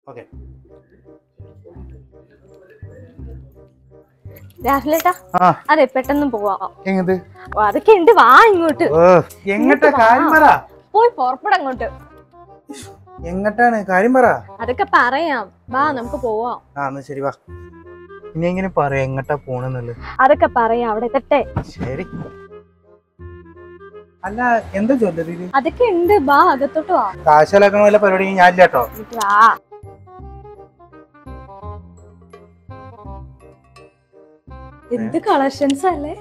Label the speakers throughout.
Speaker 1: Okay
Speaker 2: രാഹുലേട്ടാ
Speaker 1: ആ
Speaker 2: അതെ പെട്ടെന്ന് പോവാം
Speaker 1: എങ്ങത്
Speaker 2: ഓ, അതൊക്കെ ഉണ്ട് വാ ഇങ്ങോട്ട്
Speaker 1: എങ്ങട്ടാ കാര്യം പറ
Speaker 2: പോയി പുറപ്പെടാം അങ്ങോട്ട്
Speaker 1: എങ്ങട്ടാണ് കാര്യം പറ
Speaker 2: അതൊക്കെ പറയാം വാ നമുക്ക് പോവാം
Speaker 1: ആ എന്നാ ശരി വാ ഇനി എങ്ങനെ പറയാ എങ്ങട്ടാ പോണെന്നുള്ളത്
Speaker 2: അതൊക്കെ പറയാം അവിടെ എത്തട്ടെ
Speaker 1: ശരി അല്ല എന്താ ജ്വല്ലറിയില്
Speaker 2: അതൊക്കെ ഉണ്ട് വാ അകത്തോട്ട് വാ
Speaker 1: കാശാലാക്കണ വല്ല പരിപാടി ഞാനില്ല കേട്ടോ
Speaker 2: എന്നിട്ട് വാ എന്ത് കളക്ഷൻസ് അല്ലേ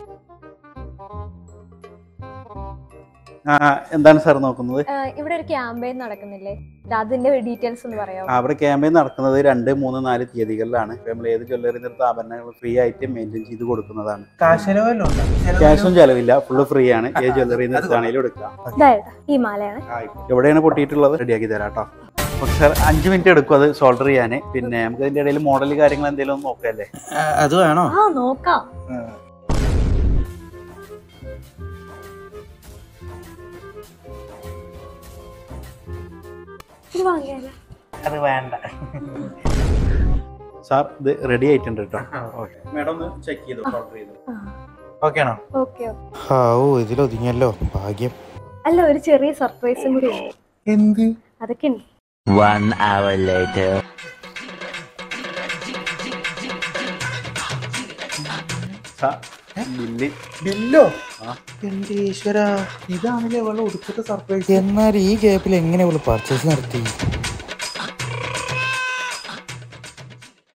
Speaker 3: ആ എന്താണ് സാർ നോക്കുന്നത്
Speaker 2: ആ, ഇവിടെ ഒരു ക്യാമ്പയിൻ നടക്കുന്നില്ലേ ഇത് അതിന്റെ ഡീറ്റെയിൽസ് ഒന്ന് പറയാമോ
Speaker 3: ആ, അവിടെ ക്യാമ്പയിൻ നടക്കുന്നത് രണ്ട് മൂന്ന് നാല് തീയതികളിലാണ് ഇപ്പൊ നമ്മൾ ഏത് ജ്വല്ലറി നിർത്ത ആഭരണങ്ങൾ ഫ്രീ ആയിട്ട് മെയിൻറ്റെയിൻ ചെയ്ത് കൊടുക്കുന്നതാണ്
Speaker 1: കാശലവല്ലോ
Speaker 3: ക്യാഷും ചെലവില്ല ഫുള്ള് ഫ്രീ ആണ് ഏത് ജ്വല്ലറി നിർത്താണെങ്കിലും എടുക്കാം
Speaker 2: ഇതായത് ഈ മാലയാണ്
Speaker 3: എവിടെയാണ് പൊട്ടിയിട്ടുള്ളത് റെഡിയാക്കി തരാം കേട്ടോ ഓക്കെ സാർ അഞ്ച് മിനിറ്റ് എടുക്കും അത് സോൾഡർ ചെയ്യാൻ പിന്നെ നമുക്ക് അതിന്റെ ഇടയിൽ മോഡൽ കാര്യങ്ങൾ എന്തെങ്കിലും ഒന്ന് നോക്കാല്ലേ
Speaker 1: അത് വേണോ
Speaker 2: ആ നോക്കാം ഇത് വാങ്ങിയാലോ
Speaker 1: അത് വേണ്ട
Speaker 3: സാർ ഇത് റെഡി ആയിട്ടുണ്ട് കേട്ടോ മാഡം ഒന്ന് ചെക്ക് ചെയ്തു സോൾഡർ ചെയ്തു
Speaker 1: ഓക്കെ ആണോ
Speaker 2: ഓക്കെ
Speaker 1: ഓ ഇതിലൊതുങ്ങിയല്ലോ ഭാഗ്യം
Speaker 2: അല്ല ഒരു ചെറിയ സർപ്രൈസും കൂടി ഉണ്ട്
Speaker 1: എന്ത്
Speaker 2: അതൊക്കെ ഉണ്ട്
Speaker 4: One hour later.
Speaker 3: Sir bill
Speaker 1: ബില്ലോ
Speaker 3: ആ.
Speaker 1: എന്റെ ഈശ്വര ഇതാണല്ലേ അവളെ ഉടുപ്പിട്ട സർപ്രൈസ് എന്നാൽ ഈ ഗ്യാപ്പിൽ എങ്ങനെ അവള് പർച്ചേസ് നടത്തി